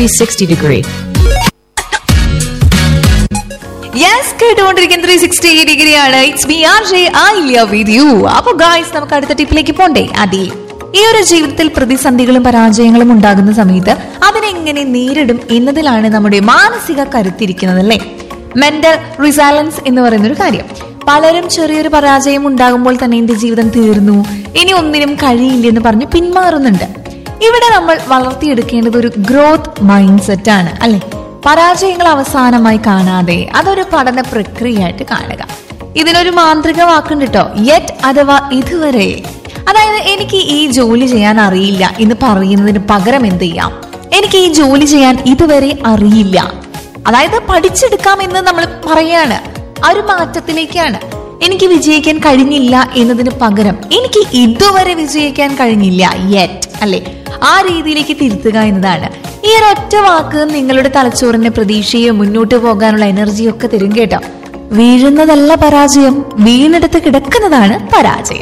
360 degree. Yes കേട്ടുകൊണ്ടിരിക്കുന്ന three sixty ഡിഗ്രിയാണ് it's B R J I with you അപ്പൊ guys നമുക്ക് അടുത്ത ടിപ്പിലേക്ക് പോണ്ടേ അതെ ഈ ഒരു ജീവിതത്തിൽ പ്രതിസന്ധികളും പരാജയങ്ങളും ഉണ്ടാകുന്ന സമയത്ത് അതിനെങ്ങനെ നേരിടും എന്നതിലാണ് നമ്മുടെ മാനസിക കരുത്തിരിക്കുന്നത് അല്ലേ മെന്റൽ റിസാലൻസ് എന്ന് പറയുന്ന ഒരു കാര്യം പലരും ചെറിയൊരു പരാജയം ഉണ്ടാകുമ്പോൾ തന്നെ എന്റെ ജീവിതം തീർന്നു ഇനി ഒന്നിനും കഴിയില്ലെന്ന് പറഞ്ഞ് പിന്മാറുന്നുണ്ട് ഇവിടെ നമ്മൾ വളർത്തിയെടുക്കേണ്ടത് ഒരു ഗ്രോത്ത് മൈൻഡ് സെറ്റ് ആണ് അല്ലെ പരാജയങ്ങൾ അവസാനമായി കാണാതെ അതൊരു പഠന പ്രക്രിയയായിട്ട് കാണുക ഇതിനൊരു മാന്ത്രിക വാക്കുണ്ട് കേട്ടോ യെറ്റ് അഥവാ ഇതുവരെ അതായത് എനിക്ക് ഈ ജോലി ചെയ്യാൻ അറിയില്ല എന്ന് പറയുന്നതിന് പകരം എന്ത് ചെയ്യാം എനിക്ക് ഈ ജോലി ചെയ്യാൻ ഇതുവരെ അറിയില്ല അതായത് പഠിച്ചെടുക്കാം എന്ന് നമ്മൾ പറയാണ് ആ ഒരു മാറ്റത്തിലേക്കാണ് എനിക്ക് വിജയിക്കാൻ കഴിഞ്ഞില്ല എന്നതിന് പകരം എനിക്ക് ഇതുവരെ വിജയിക്കാൻ കഴിഞ്ഞില്ല യെറ്റ് അല്ലെ ആ രീതിയിലേക്ക് തിരുത്തുക എന്നതാണ് ഈ ഒരു ഒറ്റ വാക്ക് നിങ്ങളുടെ തലച്ചോറിന്റെ പ്രതീക്ഷയും മുന്നോട്ട് പോകാനുള്ള എനർജിയും ഒക്കെ തരും കേട്ടോ വീഴുന്നതല്ല പരാജയം വീണെടുത്ത് കിടക്കുന്നതാണ് പരാജയം